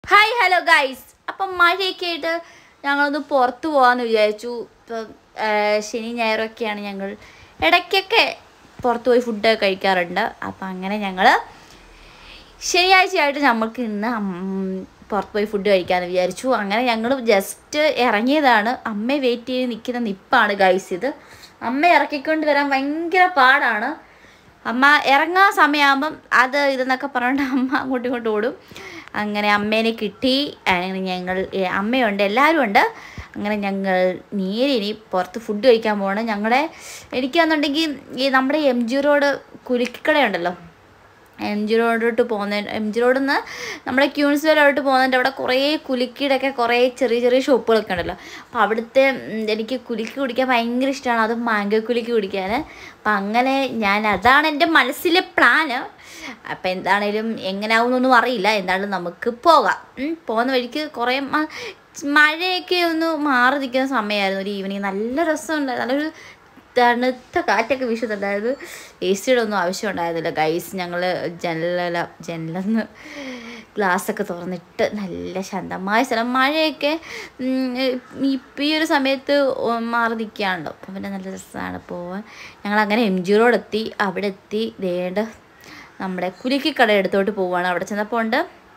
hi hello guys അപ്പം മഴയൊക്കെ ആയിട്ട് ഞങ്ങളൊന്ന് പുറത്ത് പോകാമെന്ന് വിചാരിച്ചു ഇപ്പം ആ, ശനി ഞായറൊക്കെയാണ് ഞങ്ങൾ ഇടയ്ക്കൊക്കെ പുറത്ത് പോയി ഫുഡ് കഴിക്കാറുണ്ട് അപ്പം അങ്ങനെ ഞങ്ങൾ ശനിയാഴ്ചയായിട്ട് നമ്മൾക്ക് ഇന്ന് അം- പുറത്ത് പോയി ഫുഡ് കഴിക്കാമെന്ന് വിചാരിച്ചു അങ്ങനെ ഞങ്ങൾ ജസ്റ്റ് ഇറങ്ങിയതാണ് അമ്മയെ വെയിറ്റ് ചെയ്ത് നിൽക്കുന്ന നിപ്പാണ് ഗൈസ് ഇത് അമ്മ ഇറക്കിക്കൊണ്ട് വരാൻ ഭയങ്കര പാടാണ് അമ്മ ഇറങ്ങാൻ സമയമാകുമ്പം അത് ഇതെന്നൊക്കെ പറഞ്ഞിട്ട് അമ്മ അങ്ങോട്ടും ഇങ്ങോട്ടും ഓടും അങ്ങനെ അമ്മേനെ കിട്ടി അങ്ങനെ ഞങ്ങൾ ഏ, അമ്മയുണ്ട് എല്ലാവരും ഉണ്ട് അങ്ങനെ ഞങ്ങൾ നേരെ ഇനി പുറത്ത് ഫുഡ് കഴിക്കാൻ പോകണം ഞങ്ങളുടെ എനിക്കാണെന്നുണ്ടെങ്കിൽ ഈ നമ്മുടെ എം ജി റോഡ് കുലുക്കിക്കടയുണ്ടല്ലോ എം ജി റോഡിലോട്ട് പോകുന്ന എം ജി റോഡിൽ നിന്ന് നമ്മുടെ ക്യൂൻസ് വേലോട്ട് പോകുന്നതിൻ്റെ അവിടെ കുറേ കുലുക്കിയുടെ ഒക്കെ കുറേ ചെറിയ ചെറിയ ഷോപ്പുകളൊക്കെ ഉണ്ടല്ലോ അപ്പോൾ അവിടുത്തെ ഉം, എനിക്ക് കുലുക്കി കുടിക്കാൻ ഭയങ്കര ഇഷ്ടമാണ് അതും മാംഗോ കുലുക്കി കുടിക്കാൻ അപ്പം അങ്ങനെ ഞാൻ അതാണ് എൻ്റെ മനസ്സിലെ പ്ലാന് അപ്പം എന്താണേലും എങ്ങനെയാവുന്നൊന്നും അറിയില്ല എന്തായാലും നമുക്ക് പോകാം ഉം, പോകുന്ന വഴിക്ക് കുറേ മ- മഴയൊക്കെ ഒന്ന് മാറി നിൽക്കുന്ന സമയമായിരുന്നു ഒരു ഈവനിങ് നല്ല രസമുണ്ട് നല്ലൊരു തണുത്ത കാറ്റൊക്കെ വീശുന്നുണ്ടായിരുന്നു എ സിയുടെ ഒന്നും ആവശ്യം ഉണ്ടായിരുന്നില്ല ഗൈസ് ഞങ്ങൾ ജനല ജനലെന്ന് ഗ്ലാസ്സൊക്കെ തുറന്നിട്ട് നല്ല ശാന്തമായ സ്ഥലം മഴയൊക്കെ ഉം, ഇപ്പം ഈ ഒരു സമയത്ത് ഒ- മാറി നിൽക്കുകയാണല്ലോ അപ്പം പിന്നെ നല്ല രസമാണ് പോവാൻ ഞങ്ങൾ അങ്ങനെ എം ജി റോഡ് എത്തി അവിടെ എത്തി ദേണ്ട നമ്മുടെ കുലുക്കിക്കട എടുത്തോട്ട് പോവുകയാണ് അവിടെ ചെന്നപ്പോൾ ഉണ്ട്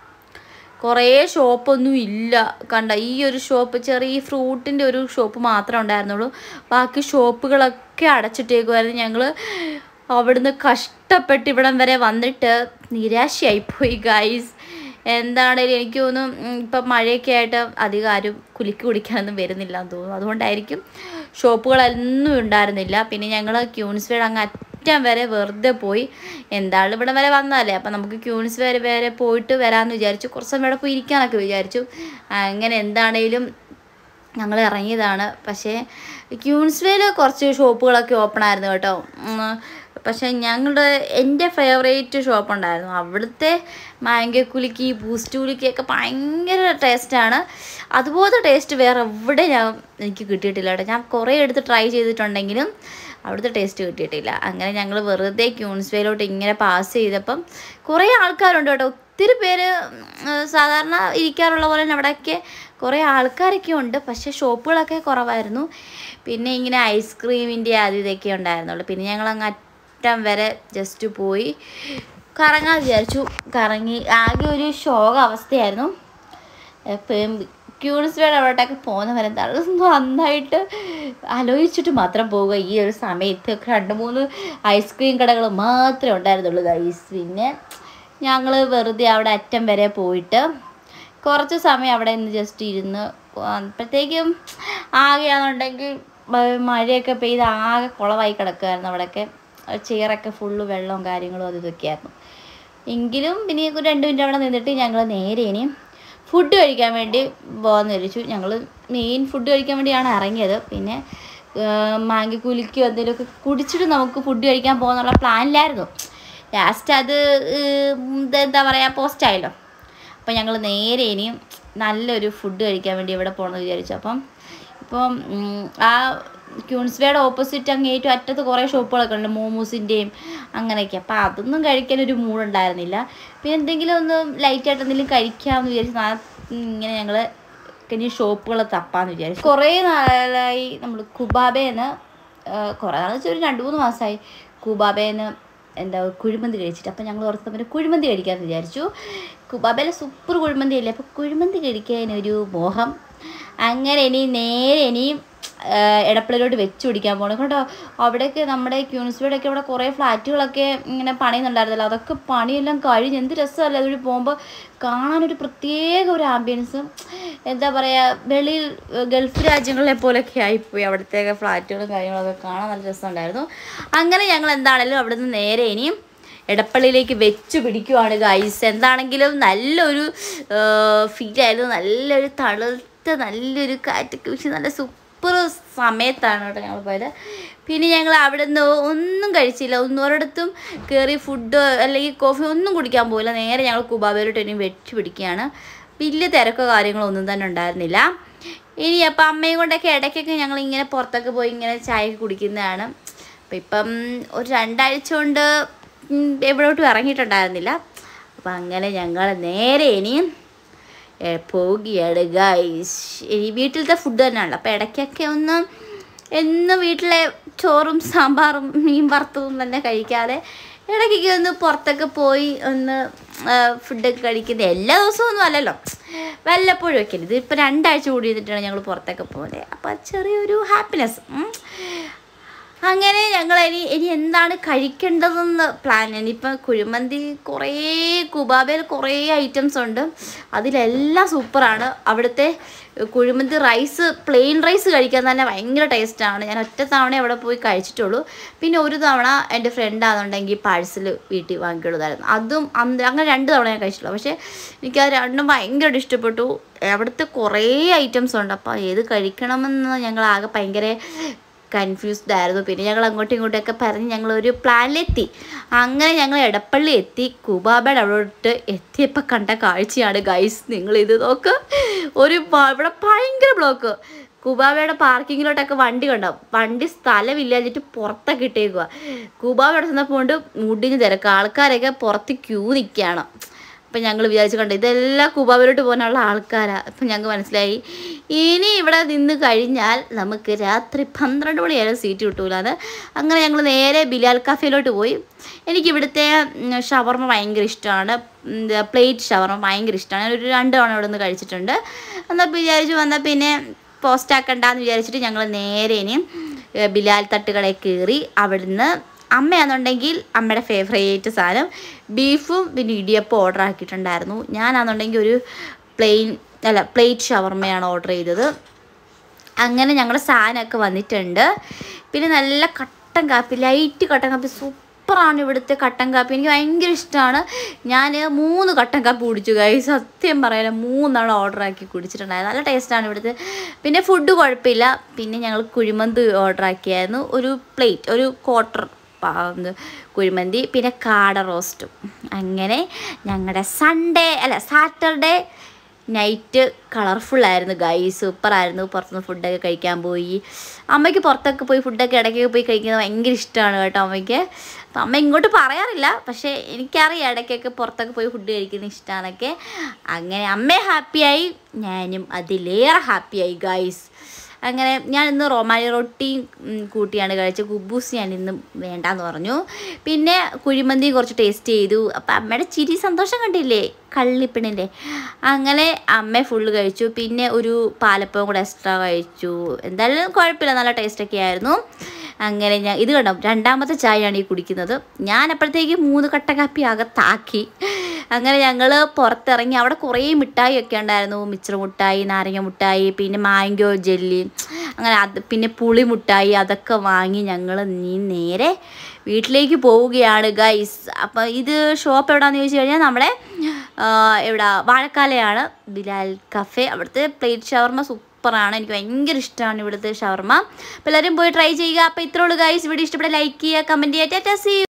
കുറേ ഷോപ്പൊന്നും ഇല്ല കണ്ട ഈ ഒരു ഷോപ്പ് ചെറിയ ഫ്രൂട്ടിൻ്റെ ഒരു ഷോപ്പ് മാത്രമേ ഉണ്ടായിരുന്നുള്ളൂ ബാക്കി ഷോപ്പുകളൊക്കെ അടച്ചിട്ടേക്കുമായിരുന്നു ഞങ്ങൾ അവിടുന്ന് കഷ്ടപ്പെട്ട് ഇവിടം വരെ വന്നിട്ട് നിരാശയായിപ്പോയി ഗൈസ് എന്താണേലും എനിക്ക് തോന്നുന്നു ഉം, ഇപ്പം മഴയൊക്കെ ആയിട്ട് അധികം ആരും കുലുക്കി കുടിക്കാനൊന്നും വരുന്നില്ല എന്ന് തോന്നുന്നു അതുകൊണ്ടായിരിക്കും ഷോപ്പുകളൊന്നും ഉണ്ടായിരുന്നില്ല പിന്നെ ഞങ്ങൾ ക്യൂൻസ്വേഡ് അങ്ങ് അറ്റം വരെ വെറുതെ പോയി എന്തായാലും ഇവിടെ വരെ വന്നതല്ലേ അപ്പം നമുക്ക് ക്യൂൻസ് വരെ വരെ പോയിട്ട് വരാമെന്ന് വിചാരിച്ചു കുറച്ച് സമയം ഇവിടെ പോയി ഇരിക്കാനൊക്കെ വിചാരിച്ചു അങ്ങനെ എന്താണേലും ഞങ്ങൾ ഇറങ്ങിയതാണ് പക്ഷേ ക്യൂൻസ്വേയിൽ കുറച്ച് ഷോപ്പുകളൊക്കെ ഓപ്പൺ ആയിരുന്നു കേട്ടോ ഉം, പക്ഷേ ഞങ്ങളുടെ എൻ്റെ ഫേവറേറ്റ് ഷോപ്പ് ഉണ്ടായിരുന്നു അവിടുത്തെ മാംഗോ കുലുക്കി ബൂസ്റ്റ് കുലുക്കിയൊക്കെ ഭയങ്കര ടേസ്റ്റാണ് അതുപോലത്തെ ടേസ്റ്റ് വേറെ എവിടെ ഞാൻ എനിക്ക് കിട്ടിയിട്ടില്ല കേട്ടോ ഞാൻ കുറേ എടുത്ത് ട്രൈ ചെയ്തിട്ടുണ്ടെങ്കിലും അവിടുത്തെ ടേസ്റ്റ് കിട്ടിയിട്ടില്ല അങ്ങനെ ഞങ്ങൾ വെറുതെ ക്യൂൺസ്വേയിലോട്ട് ഇങ്ങനെ പാസ് ചെയ്തപ്പം കുറേ ആൾക്കാരുണ്ട് കേട്ടോ ഒത്തിരി പേര് ഉം, സാധാരണ ഇരിക്കാറുള്ള പോലെ തന്നെ അവിടെയൊക്കെ കുറേ ആൾക്കാരൊക്കെ ഉണ്ട് പക്ഷേ ഷോപ്പുകളൊക്കെ കുറവായിരുന്നു പിന്നെ ഇങ്ങനെ ഐസ്ക്രീമിൻ്റെ അത് ഇതൊക്കെ ഉണ്ടായിരുന്നുള്ളൂ പിന്നെ ഞങ്ങൾ അങ്ങ് അറ്റം വരെ ജസ്റ്റ് പോയി കറങ്ങാൻ വിചാരിച്ചു കറങ്ങി ആകെ ഒരു ശോക അവസ്ഥയായിരുന്നു ക്യൂണിസ്വേഡ് അവിടേക്ക് പോകുന്നവരെന്താണ് നന്നായിട്ട് ആലോചിച്ചിട്ട് മാത്രം പോവുക ഈ ഒരു സമയത്ത് രണ്ട് മൂന്ന് ഐസ്ക്രീം കടകൾ മാത്രമേ ഉണ്ടായിരുന്നുള്ളൂ ഗൈസ് പിന്നെ ഞങ്ങൾ വെറുതെ അവിടെ അറ്റം വരെ പോയിട്ട് കുറച്ച് സമയം അവിടെ നിന്ന് ജസ്റ്റ് ഇരുന്ന് അപ്പോഴത്തേക്കും ആകെയാണെന്നുണ്ടെങ്കിൽ മ- മഴയൊക്കെ പെയ്ത് ആകെ കുളമായി കിടക്കുമായിരുന്നു അവിടെയൊക്കെ ചെയറൊക്കെ ഫുള്ള് വെള്ളവും കാര്യങ്ങളും അത് ഇതൊക്കെയായിരുന്നു എങ്കിലും പിന്നെ ഒരു രണ്ട് മിനിറ്റ് അവിടെ നിന്നിട്ട് ഞങ്ങൾ നേരെ ഇനി ഫുഡ് കഴിക്കാൻ വേണ്ടി പോകാമെന്ന് വിചാരിച്ചു ഞങ്ങൾ മെയിൻ ഫുഡ് കഴിക്കാൻ വേണ്ടിയാണ് ഇറങ്ങിയത് പിന്നെ മാങ്കി കുലുക്കി എന്തെങ്കിലുമൊക്കെ കുടിച്ചിട്ട് നമുക്ക് ഫുഡ് കഴിക്കാൻ പോകുന്നുള്ള പ്ലാനിലായിരുന്നു ലാസ്റ്റ് അത് ഏഹ്, ഇത് എന്താ പറയുക പോസ്റ്റായല്ലോ അപ്പം ഞങ്ങൾ നേരെ ഇനിയും നല്ലൊരു ഫുഡ് കഴിക്കാൻ വേണ്ടി ഇവിടെ പോകണമെന്ന് വിചാരിച്ചു അപ്പം ഇപ്പം ഉം, ആ ക്യൂൺസ്വേയുടെ ഓപ്പോസിറ്റ് അങ്ങ് ഏറ്റവും അറ്റത്ത് കുറേ ഷോപ്പുകളൊക്കെ ഉണ്ട് മോമോസിൻ്റെയും അങ്ങനെയൊക്കെ അപ്പം അതൊന്നും കഴിക്കാൻ ഒരു മൂഡുണ്ടായിരുന്നില്ല പിന്നെ എന്തെങ്കിലും ഒന്ന് ലൈറ്റായിട്ട് എന്തെങ്കിലും കഴിക്കാമെന്ന് വിചാരിച്ചു നാ- ഇങ്ങനെ ഞങ്ങൾ ഇനി ഷോപ്പുകൾ തപ്പാന്ന് വിചാരിച്ചു കുറേ നാളായി നമ്മൾ കുബാബേന്ന് കുറേ നാളെന്ന് വെച്ചാൽ ഒരു രണ്ട് മൂന്ന് മാസമായി കുബാബേന്ന് എന്താ കുഴിമന്തി കഴിച്ചിട്ട് അപ്പം ഞങ്ങൾ ഓർത്ത് പിന്നെ കുഴിമന്തി കഴിക്കാമെന്ന് വിചാരിച്ചു കുബാബയിലെ സൂപ്പർ കുഴിമന്തി അല്ലേ അപ്പോൾ കുഴിമന്തി കഴിക്കാനൊരു മോഹം അങ്ങനെ ഇനി നേരെ ഇനിയും എടപ്പള്ളിലോട്ട് വെച്ച് പിടിക്കാൻ പോകണം കേട്ടോ അവിടെയൊക്കെ നമ്മുടെ ക്യൂണിസ്ബിയുടെയൊക്കെ ഇവിടെ കുറേ ഫ്ലാറ്റുകളൊക്കെ ഇങ്ങനെ പണിയുന്നുണ്ടായിരുന്നല്ലോ അതൊക്കെ പണിയെല്ലാം കഴിഞ്ഞ് എന്ത് രസമല്ലേ അതുവഴി പോകുമ്പോൾ കാണാനൊരു പ്രത്യേക ഒരു ആംബിയൻസ് എന്താ പറയുക വെളിയിൽ ഏഹ്, ഗൾഫ് രാജ്യങ്ങളിലെ പോലെയൊക്കെ ആയിപ്പോയി അവിടുത്തെ ഫ്ലാറ്റുകളും കാര്യങ്ങളൊക്കെ കാണാൻ നല്ല രസമുണ്ടായിരുന്നു അങ്ങനെ ഞങ്ങൾ എന്താണേലും അവിടുന്ന് നേരെ ഇനിയും എടപ്പള്ളിയിലേക്ക് വെച്ച് പിടിക്കുവാണ് ഗൈസ് എന്താണെങ്കിലും നല്ലൊരു ഫീലായിരുന്നു നല്ലൊരു തണുത്ത നല്ലൊരു കാറ്റൊക്കെ വീശി നല്ല സൂപ്പർ സമയത്താണ് കേട്ടോ ഞങ്ങൾ പോയത് പിന്നെ ഞങ്ങൾ അവിടെ നിന്ന് ഒന്നും കഴിച്ചില്ല ഒന്നും ഒരിടത്തും കയറി ഫുഡ് അല്ലെങ്കിൽ കോഫി ഒന്നും കുടിക്കാൻ പോയില്ല നേരെ ഞങ്ങൾ കുബാബയിലോട്ട് ഇനി വെച്ച് പിടിക്കുകയാണ് വലിയ തിരക്കോ കാര്യങ്ങളോ ഒന്നും തന്നെ ഉണ്ടായിരുന്നില്ല ഇനി അപ്പം അമ്മയും കൊണ്ടൊക്കെ ഇടയ്ക്കൊക്കെ ഞങ്ങൾ ഇങ്ങനെ പുറത്തൊക്കെ പോയി ഇങ്ങനെ ചായ കുടിക്കുന്നതാണ് അപ്പം ഇപ്പം ഒരു രണ്ടാഴ്ച കൊണ്ട് ഉം, എവിടോട്ടും ഇറങ്ങിയിട്ടുണ്ടായിരുന്നില്ല അപ്പം അങ്ങനെ ഞങ്ങൾ നേരെ ഇനിയും ഏ, പോവുകയാണ് ഗൈസ് ഇനി വീട്ടിലത്തെ ഫുഡ് തന്നെയാണല്ലോ അപ്പോൾ ഇടയ്ക്കൊക്കെ ഒന്ന് എന്നും വീട്ടിലെ ചോറും സാമ്പാറും മീൻ വറുത്തതും തന്നെ കഴിക്കാതെ ഇടയ്ക്കൊക്കെ ഒന്ന് പുറത്തൊക്കെ പോയി ഒന്ന് ഫുഡൊക്കെ കഴിക്കുന്നത് എല്ലാ ദിവസവും ഒന്നും അല്ലല്ലോ വല്ലപ്പോഴും ഒക്കെ ഇത് ഇപ്പോൾ രണ്ടാഴ്ച കൂടി ഇരുന്നിട്ടാണ് ഞങ്ങൾ പുറത്തൊക്കെ പോകുന്നത് അപ്പോൾ ചെറിയൊരു ഹാപ്പിനെസ് അങ്ങനെ ഞങ്ങൾ ഇനി ഇനി എന്താണ് കഴിക്കേണ്ടതെന്ന് പ്ലാൻ ഇനിയിപ്പം കുഴിമന്തി കുറേ കുബാബയിൽ കുറേ ഐറ്റംസ് ഉണ്ട് അതിലെല്ലാം സൂപ്പറാണ് അവിടുത്തെ കുഴിമന്തി റൈസ് പ്ലെയിൻ റൈസ് കഴിക്കാൻ തന്നെ ഭയങ്കര ടേസ്റ്റാണ് ഞാൻ ഒറ്റ തവണ അവിടെ പോയി കഴിച്ചിട്ടുള്ളൂ പിന്നെ ഒരു തവണ എൻ്റെ ഫ്രണ്ട് ആണെന്നുണ്ടെങ്കിൽ പാഴ്സൽ വീട്ടിൽ വാങ്ങിക്കൊടുത്തായിരുന്നു അതും അന്ന് അങ്ങനെ രണ്ട് തവണ ഞാൻ കഴിച്ചിട്ടുള്ളൂ പക്ഷേ എനിക്കത് രണ്ടും ഭയങ്കരമായിട്ട് ഇഷ്ടപ്പെട്ടു അവിടുത്തെ കുറേ ഐറ്റംസ് ഉണ്ട് അപ്പോൾ ഏത് കഴിക്കണമെന്ന് ഞങ്ങൾ ആകെ ഭയങ്കര കൺഫ്യൂസ്ഡ് ആയിരുന്നു പിന്നെ ഞങ്ങൾ അങ്ങോട്ടും ഇങ്ങോട്ടൊക്കെ പറഞ്ഞ് ഞങ്ങൾ ഒരു പ്ലാനിലെത്തി അങ്ങനെ ഞങ്ങൾ എടപ്പള്ളി എത്തി കുബാബയുടെ അവിടോട്ട് എത്തിയപ്പോൾ കണ്ട കാഴ്ചയാണ് ഗൈസ് നിങ്ങൾ ഇത് നോക്ക് ഒരു പ- ഇവിടെ ഭയങ്കര ബ്ലോക്ക് കുബാബയുടെ പാർക്കിങ്ങിലോട്ടൊക്കെ വണ്ടി കണ്ടോ വണ്ടി സ്ഥലമില്ലാഞ്ഞിട്ട് പുറത്തൊക്കെ ഇട്ടേക്കുക കുബാബയുടെ ചെന്നപ്പോൾ കൊണ്ട് മുടിഞ്ഞ് തിരക്ക് ആൾക്കാരൊക്കെ പുറത്ത് ക്യൂ നിൽക്കുകയാണ് അപ്പം ഞങ്ങൾ വിചാരിച്ചു കണ്ടു ഇതെല്ലാം കുബാബിലോട്ട് പോകാനുള്ള ആൾക്കാരാണ് അപ്പം ഞങ്ങൾക്ക് മനസ്സിലായി ഇനി ഇവിടെ നിന്ന് കഴിഞ്ഞാൽ നമുക്ക് രാത്രി പന്ത്രണ്ട് മണിയായാലും സീറ്റ് കിട്ടൂലാന്ന് അങ്ങനെ ഞങ്ങൾ നേരെ ബിലാൽ കഫേയിലോട്ട് പോയി എനിക്ക് ഇവിടുത്തെ ഉം, ഷവർമ്മ ഭയങ്കര ഇഷ്ടമാണ് പ്ലേറ്റ് ഷവർമ്മ ഭയങ്കര ഇഷ്ടമാണ് ഞാനൊരു രണ്ട് തവണ ഇവിടെ നിന്ന് കഴിച്ചിട്ടുണ്ട് എന്നാൽ വിചാരിച്ചു വന്നാൽ പിന്നെ പോസ്റ്റ് ആക്കണ്ടെന്ന് വിചാരിച്ചിട്ട് ഞങ്ങൾ നേരെ ഇനി ഏ, ബിലാൽ തട്ടുകടയിൽ കയറി അവിടുന്ന് അമ്മയാണെന്നുണ്ടെങ്കിൽ അമ്മയുടെ ഫേവറേറ്റ് സാധനം ബീഫും പിന്നെ ഇടിയപ്പം ഓർഡർ ആക്കിയിട്ടുണ്ടായിരുന്നു ഞാനാണെന്നുണ്ടെങ്കിൽ ഒരു പ്ലെയിൻ അല്ല പ്ലേറ്റ് ഷവർമ്മയാണ് ഓർഡർ ചെയ്തത് അങ്ങനെ ഞങ്ങളുടെ സാധനമൊക്കെ വന്നിട്ടുണ്ട് പിന്നെ നല്ല കട്ടൻ കാപ്പി ലൈറ്റ് കട്ടൻ കാപ്പി സൂപ്പറാണ് ഇവിടുത്തെ കട്ടൻ കാപ്പി എനിക്ക് ഭയങ്കര ഇഷ്ടമാണ് ഞാൻ മൂന്ന് കട്ടൻ കാപ്പി കുടിച്ചു കൈ സത്യം പറയാല മൂന്നെണ്ണം ഓർഡർ ആക്കി കുടിച്ചിട്ടുണ്ടായിരുന്നു നല്ല ടേസ്റ്റാണ് ഇവിടുത്തെ പിന്നെ ഫുഡ് കുഴപ്പമില്ല പിന്നെ ഞങ്ങൾ കുഴിമന്തി ഓർഡർ ആക്കിയായിരുന്നു ഒരു പ്ലേറ്റ് ഒരു ക്വാർട്ടർ കുഴിമന്തി പിന്നെ കാട റോസ്റ്റും അങ്ങനെ ഞങ്ങളുടെ സൺഡേ അല്ല സാറ്റർഡേ നൈറ്റ് കളർഫുള്ളായിരുന്നു ഗൈ സൂപ്പറായിരുന്നു പുറത്തുനിന്ന് ഫുഡൊക്കെ കഴിക്കാൻ പോയി അമ്മയ്ക്ക് പുറത്തൊക്കെ പോയി ഫുഡൊക്കെ ഇടയ്ക്കൊക്കെ പോയി കഴിക്കുന്നത് ഭയങ്കര ഇഷ്ടമാണ് കേട്ടോ അമ്മയ്ക്ക് അപ്പം അമ്മ ഇങ്ങോട്ട് പറയാറില്ല പക്ഷേ എനിക്കറിയാം ഇടയ്ക്കൊക്കെ പുറത്തൊക്കെ പോയി ഫുഡ് കഴിക്കുന്നത് ഇഷ്ടമാണൊക്കെ അങ്ങനെ അമ്മ ഹാപ്പിയായി ഞാനും അതിലേറെ ഹാപ്പിയായി ഗൈസ് അങ്ങനെ ഞാൻ ഇന്ന് റൊമാലി റൊട്ടിയും ഉം, കൂട്ടിയാണ് കഴിച്ചത് കുബൂസ് ഞാൻ ഇന്ന് വേണ്ടാന്ന് പറഞ്ഞു പിന്നെ കുഴിമന്തി കുറച്ച് ടേസ്റ്റ് ചെയ്തു അപ്പം അമ്മയുടെ ചിരി സന്തോഷം കണ്ടില്ലേ കള്ളിപ്പിണിൻ്റെ അങ്ങനെ അമ്മ ഫുള്ള് കഴിച്ചു പിന്നെ ഒരു പാലപ്പവും കൂടെ എക്സ്ട്രാ കഴിച്ചു എന്തായാലും കുഴപ്പമില്ല നല്ല ടേസ്റ്റൊക്കെ ആയിരുന്നു അങ്ങനെ ഞാൻ ഇത് കണ്ടോ രണ്ടാമത്തെ ചായയാണ് ഈ കുടിക്കുന്നത് ഞാൻ അപ്പോഴത്തേക്ക് മൂന്ന് കട്ട കാപ്പി അകത്താക്കി അങ്ങനെ ഞങ്ങൾ പുറത്തിറങ്ങി അവിടെ കുറേ മിഠായി ഒക്കെ ഉണ്ടായിരുന്നു മിച്ചർ മുട്ടായി നാരങ്ങ മുട്ടായി പിന്നെ മാങ്കോ ജെല്ലി അങ്ങനെ അത് പിന്നെ പുളി മുട്ടായി അതൊക്കെ വാങ്ങി ഞങ്ങൾ നീ നേരെ വീട്ടിലേക്ക് പോവുകയാണ് ഗൈസ് അപ്പം ഇത് ഷോപ്പ് എവിടെയാണെന്ന് ചോദിച്ചു കഴിഞ്ഞാൽ നമ്മുടെ ആ, എവിടെ വാഴക്കാലയാണ് ബിലാൽ കഫേ അവിടുത്തെ പ്ലേറ്റ് ഷവർമ്മ സൂപ്പറാണ് എനിക്ക് ഭയങ്കര ഇഷ്ടമാണ് ഇവിടുത്തെ ഷവർമ്മ അപ്പോൾ എല്ലാവരും പോയി ട്രൈ ചെയ്യുക അപ്പോൾ ഇത്രേ ഉള്ളൂ ഗൈസ് വീഡിയോ ഇഷ്ടപ്പെട്ട ലൈക്ക് ചെയ്യുക കമൻറ്റ് ചെയ്യുക ടാറ്റാ സീ